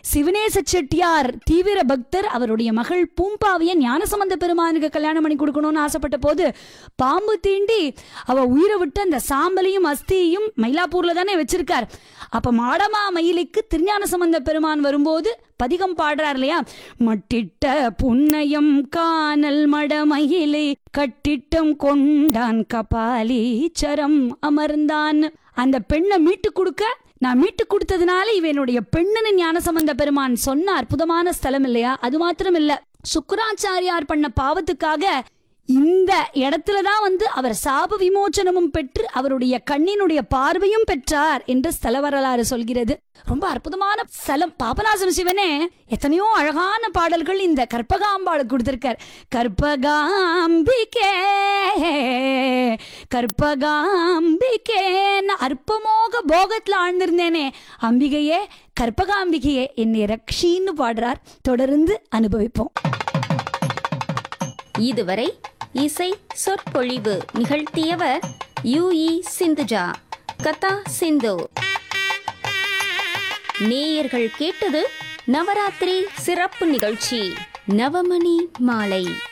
சிவனேச செட்டியார் தீவிர பக்தர் அவருடைய மகள் பூம்பாவிய ஞானசம்பந்த பெருமானுக்கு கல்யாணம் பண்ணி கொடுக்கணும்னு ஆசைப்பட்ட போது பாம்பு தீண்டி அவ உயிரை விட்டு அந்த சாம்பலையும் அஸ்தியையும் மயிலாப்பூர்ல தானே வச்சிருக்கார் அப்ப மாடமா மயிலுக்கு திருஞான சம்பந்த பெருமான் வரும்போது பதிகம் பாடுறார் இல்லையா மட்டிட்ட புன்னயம் காணல் மடமயிலே கட்டிட்டம் கொண்டான் கபாலீச்சரம் அமர்ந்தான் அந்த பெண்ணை மீட்டு கொடுக்க நான் மீட்டு கொடுத்ததுனால இவனுடைய பெண்ணுன்னு ஞானசம்பந்த பெருமான் சொன்ன அற்புதமான ஸ்தலம் இல்லையா அது மாத்திரம் இல்ல சுக்கராச்சாரியார் பண்ண பாவத்துக்காக இந்த இடத்துல தான் வந்து அவர் சாப விமோச்சனமும் பெற்று அவருடைய கண்ணினுடைய பார்வையும் பெற்றார் என்று ஸ்தல வரலாறு சொல்கிறது ரொம்ப அற்புதமான ஸ்தலம் பாபநாசம் சிவனே எத்தனையோ அழகான பாடல்கள் இந்த கற்பகாம்பாளுக்கு கொடுத்திருக்கார் கற்பகாம்பிகே கற்பகாம்பிகேன்னு அற்பமோக போகத்துல ஆழ்ந்திருந்தேனே அம்பிகையே கற்பகாம்பிகையே என்னை ரக்ஷின்னு பாடுறார் தொடர்ந்து அனுபவிப்போம் இதுவரை இசை சொற்பொழிவு நிகழ்த்தியவர் யு இ சிந்துஜா கதா சிந்து நேயர்கள் கேட்டது நவராத்திரி சிறப்பு நிகழ்ச்சி நவமணி மாலை